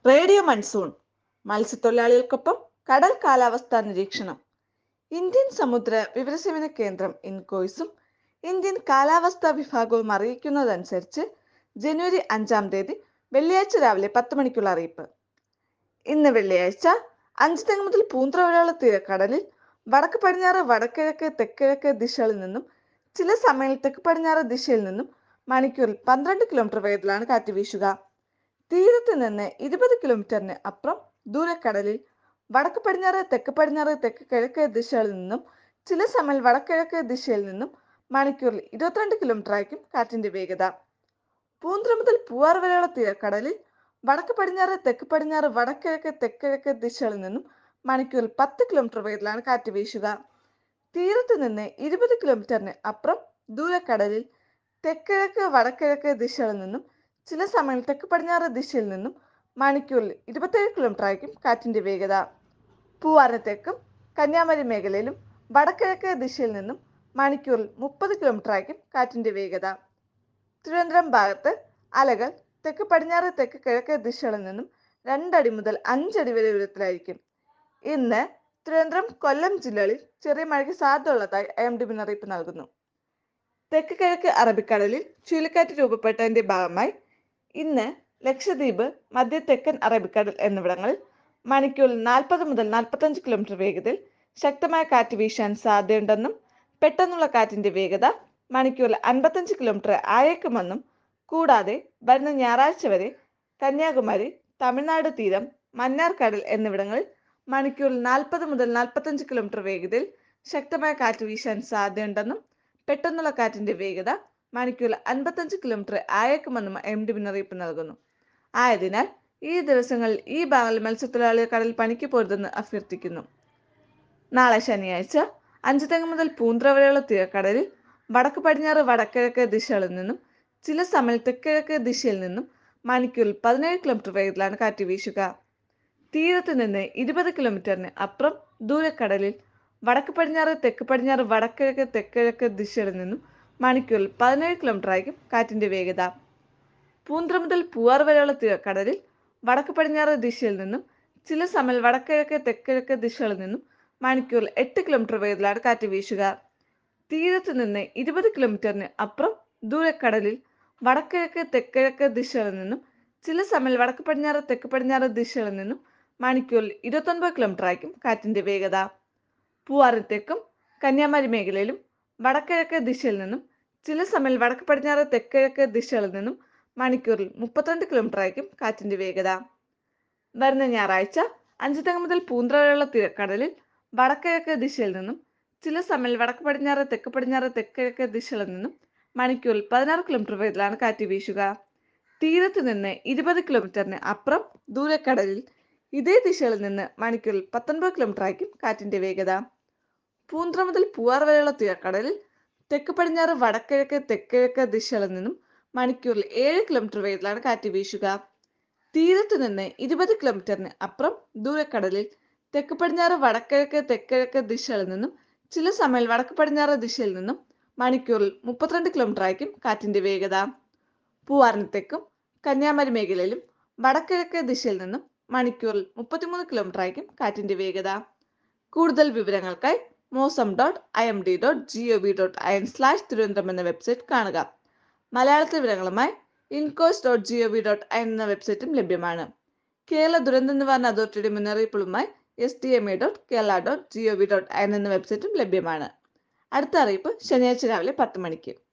radio monsoon മത്സ്യത്തൊഴിലാളികൾക്കൊപ്പം കടൽ കാലാവസ്ഥാ നിരീക്ഷണം ഇന്ത്യൻ സമുദ്ര വിവരസേവന കേന്ദ്രം ഇൻകോയ്സും ഇന്ത്യൻ കാലാവസ്ഥാ വിഭാഗവും അറിയിക്കുന്നതനുസരിച്ച് ജനുവരി അഞ്ചാം തീയതി വെള്ളിയാഴ്ച രാവിലെ പത്ത് മണിക്കുള്ള അറിയിപ്പ് ഇന്ന് വെള്ളിയാഴ്ച അഞ്ച് തെങ്ങ് മുതൽ പൂന്തറ വരെയുള്ള തീരക്കടലിൽ വടക്ക് പടിഞ്ഞാറ് വടക്കിഴക്ക് തെക്കിഴക്ക് ദിശകളിൽ നിന്നും ചില സമയങ്ങളിൽ തെക്ക് പടിഞ്ഞാറ് ദിശയിൽ നിന്നും മണിക്കൂറിൽ പന്ത്രണ്ട് കിലോമീറ്റർ വേഗത്തിലാണ് കാറ്റ് വീശുക തീരത്ത് നിന്ന് ഇരുപത് കിലോമീറ്ററിന് അപ്പുറം ദൂരക്കടലിൽ വടക്ക് പടിഞ്ഞാറ് തെക്ക് പടിഞ്ഞാറ് തെക്ക് കിഴക്ക് ദിശകളിൽ നിന്നും ചില സമയം വടക്കിഴക്ക് ദിശയിൽ നിന്നും മണിക്കൂറിൽ ഇരുപത്തിരണ്ട് കിലോമീറ്റർ ആയിരിക്കും കാറ്റിന്റെ വേഗത പൂന്തുറ മുതൽ പൂവാർ വരെയുള്ള തീരക്കടലിൽ വടക്ക് പടിഞ്ഞാറ് തെക്ക് പടിഞ്ഞാറ് വടക്കിഴക്ക് തെക്കിഴക്ക് ദിശകളിൽ നിന്നും മണിക്കൂറിൽ പത്ത് കിലോമീറ്റർ വേഗത്തിലാണ് കാറ്റ് വീശുക തീരത്ത് നിന്ന് ഇരുപത് കിലോമീറ്ററിന് അപ്പുറം ദൂരക്കടലിൽ തെക്കിഴക്ക് വടക്കിഴക്ക് ദിശകളിൽ നിന്നും ചില സമയം തെക്ക് പടിഞ്ഞാറ് ദിശയിൽ നിന്നും മണിക്കൂറിൽ ഇരുപത്തേഴ് കിലോമീറ്റർ ആയിരിക്കും കാറ്റിന്റെ വേഗത പൂവാറിന് തെക്കും കന്യാകുമാരി മേഖലയിലും വടക്കിഴക്ക് ദിശയിൽ നിന്നും മണിക്കൂറിൽ മുപ്പത് കിലോമീറ്റർ ആയിരിക്കും കാറ്റിന്റെ വേഗത തിരുവനന്തപുരം ഭാഗത്ത് അലകൾ തെക്ക് പടിഞ്ഞാറ് തെക്ക് കിഴക്ക് ദിശകളിൽ നിന്നും രണ്ടടി മുതൽ അഞ്ചടി വരെ ഉയരത്തിലായിരിക്കും ഇന്ന് തിരുവനന്തപുരം കൊല്ലം ജില്ലകളിൽ ചെറിയ മഴയ്ക്ക് സാധ്യതയുള്ളതായി ഐ എം ഡി മുന്നറിയിപ്പ് നൽകുന്നു തെക്ക് കിഴക്ക് അറബിക്കടലിൽ ചുഴലിക്കാറ്റ് രൂപപ്പെട്ടതിന്റെ ഭാഗമായി ഇന്ന് ലക്ഷദ്വീപ് മധ്യ തെക്കൻ അറബിക്കടൽ എന്നിവിടങ്ങളിൽ മണിക്കൂറിൽ നാൽപ്പത് മുതൽ നാൽപ്പത്തഞ്ച് കിലോമീറ്റർ വേഗതയിൽ ശക്തമായ കാറ്റ് വീശാൻ സാധ്യതയുണ്ടെന്നും പെട്ടെന്നുള്ള കാറ്റിന്റെ വേഗത മണിക്കൂറിൽ അൻപത്തഞ്ച് കിലോമീറ്റർ ആയേക്കുമെന്നും കൂടാതെ വരുന്ന ഞായറാഴ്ച വരെ കന്യാകുമാരി തമിഴ്നാട് തീരം മന്നാർ കടൽ എന്നിവിടങ്ങളിൽ മണിക്കൂറിൽ നാൽപ്പത് മുതൽ നാൽപ്പത്തഞ്ച് കിലോമീറ്റർ വേഗതയിൽ ശക്തമായ കാറ്റ് വീശാൻ സാധ്യതയുണ്ടെന്നും പെട്ടെന്നുള്ള കാറ്റിന്റെ വേഗത മണിക്കൂറിൽ അൻപത്തഞ്ച് കിലോമീറ്റർ ആയേക്കുമെന്നും എം ഡി മുന്നറിയിപ്പ് നൽകുന്നു ആയതിനാൽ ഈ ദിവസങ്ങളിൽ ഈ ഭാഗങ്ങളിൽ മത്സ്യത്തൊഴിലാളികൾ കടൽ പണിക്ക് പോരുതെന്ന് അഭ്യർത്ഥിക്കുന്നു നാളെ ശനിയാഴ്ച അഞ്ച് തെങ്ങ് മുതൽ പൂന്തറ വരെയുള്ള തീരക്കടലിൽ വടക്ക് പടിഞ്ഞാറ് വടക്കിഴക്ക് ദിശകളിൽ നിന്നും ചില സമയം തെക്കിഴക്ക് ദിശയിൽ നിന്നും മണിക്കൂറിൽ പതിനേഴ് കിലോമീറ്റർ വേഗത്തിലാണ് കാറ്റ് വീശുക തീരത്ത് നിന്ന് ഇരുപത് കിലോമീറ്ററിന് അപ്പുറം ദൂരക്കടലിൽ വടക്ക് പടിഞ്ഞാറ് തെക്ക് പടിഞ്ഞാറ് വടക്കിഴക്ക് തെക്കിഴക്ക് ദിശകളിൽ നിന്നും മണിക്കൂറിൽ പതിനേഴ് കിലോമീറ്റർ ആയിരിക്കും കാറ്റിന്റെ വേഗത പൂന്തറ മുതൽ പൂവാർ വരെയുള്ള തീരക്കടലിൽ വടക്ക് പടിഞ്ഞാറ് ദിശയിൽ നിന്നും ചില സമയം വടക്കിഴക്ക് തെക്കിഴക്ക് ദിശകളിൽ നിന്നും മണിക്കൂറിൽ എട്ട് കിലോമീറ്റർ വേഗത്തിലാണ് കാറ്റ് വീശുക തീരത്ത് നിന്ന് ഇരുപത് കിലോമീറ്ററിന് അപ്പുറം ദൂരക്കടലിൽ വടക്കിഴക്ക് തെക്കിഴക്ക് ദിശകളിൽ നിന്നും ചില സമയം വടക്ക് പടിഞ്ഞാറ് തെക്ക് പടിഞ്ഞാറ് ദിശകളിൽ നിന്നും മണിക്കൂറിൽ ഇരുപത്തൊൻപത് കിലോമീറ്റർ ആയിരിക്കും കാറ്റിന്റെ വേഗത പൂവാറിന് തെക്കും കന്യാകുമാരി മേഖലയിലും വടക്കിഴക്ക് ദിശയിൽ നിന്നും ചില സമയം വടക്ക് പടിഞ്ഞാറ് തെക്കിഴക്ക് ദിശകളിൽ നിന്നും മണിക്കൂറിൽ മുപ്പത്തിരണ്ട് കിലോമീറ്റർ ആയിരിക്കും കാറ്റിന്റെ വേഗത വരുന്ന ഞായറാഴ്ച അഞ്ച് തെങ്ങ് മുതൽ പൂന്തറ വരെയുള്ള തീരക്കടലിൽ വടക്കിഴക്ക് ദിശയിൽ നിന്നും ചില സമയം വടക്ക് പടിഞ്ഞാറ് തെക്ക് പടിഞ്ഞാറ് തെക്കിഴക്ക് ദിശകളിൽ നിന്നും മണിക്കൂറിൽ പതിനാറ് കിലോമീറ്റർ വേഗത്തിലാണ് കാറ്റ് വീശുക തീരത്ത് നിന്ന് ഇരുപത് കിലോമീറ്ററിന് അപ്പുറം ദൂരക്കടലിൽ ഇതേ ദിശകളിൽ നിന്ന് മണിക്കൂറിൽ പത്തൊൻപത് കിലോമീറ്റർ ആയിരിക്കും കാറ്റിന്റെ വേഗത പൂന്തറ മുതൽ പൂവാർ വരെയുള്ള തീരക്കടലിൽ തെക്ക് പടിഞ്ഞാറ് വടക്കിഴക്ക് തെക്കിഴക്ക് ദിശകളിൽ നിന്നും മണിക്കൂറിൽ ഏഴ് കിലോമീറ്റർ വേഗത്തിലാണ് കാറ്റ് വീശുക തീരത്ത് നിന്ന് ഇരുപത് കിലോമീറ്ററിന് അപ്പുറം ദൂരക്കടലിൽ തെക്ക് പടിഞ്ഞാറ് വടക്കിഴക്ക് തെക്കിഴക്ക് ദിശകളിൽ നിന്നും ചില സമയം വടക്ക് പടിഞ്ഞാറ് ദിശയിൽ നിന്നും മണിക്കൂറിൽ മുപ്പത്തിരണ്ട് കിലോമീറ്റർ ആയിരിക്കും കാറ്റിന്റെ വേഗത പൂവാറിന് തെക്കും കന്യാകുമാരി മേഖലയിലും വടക്കിഴക്ക് ദിശയിൽ നിന്നും മണിക്കൂറിൽ മുപ്പത്തിമൂന്ന് കിലോമീറ്റർ ആയിരിക്കും കാറ്റിന്റെ വേഗത കൂടുതൽ വിവരങ്ങൾക്കായി Mausam dot I M D dot G O V dot I N slash Thiruvananthapuram എന്ന വെബ്സൈറ്റ് കാണുക മലയാളത്തിൽ വിവരങ്ങളുമായി INCOIS dot G O V dot I എന്ന വെബ്സൈറ്റും ലഭ്യമാണ് കേരള ദുരന്ത നിവാരണ അതോറിറ്റിയുടെ മുന്നറിയിപ്പുകളുമായി S T M A dot Kerala dot G O V dot I N എന്ന വെബ്സൈറ്റും ലഭ്യമാണ് അടുത്ത അറിയിപ്പ് ശനിയാഴ്ച രാവിലെ പത്ത് മണിക്ക്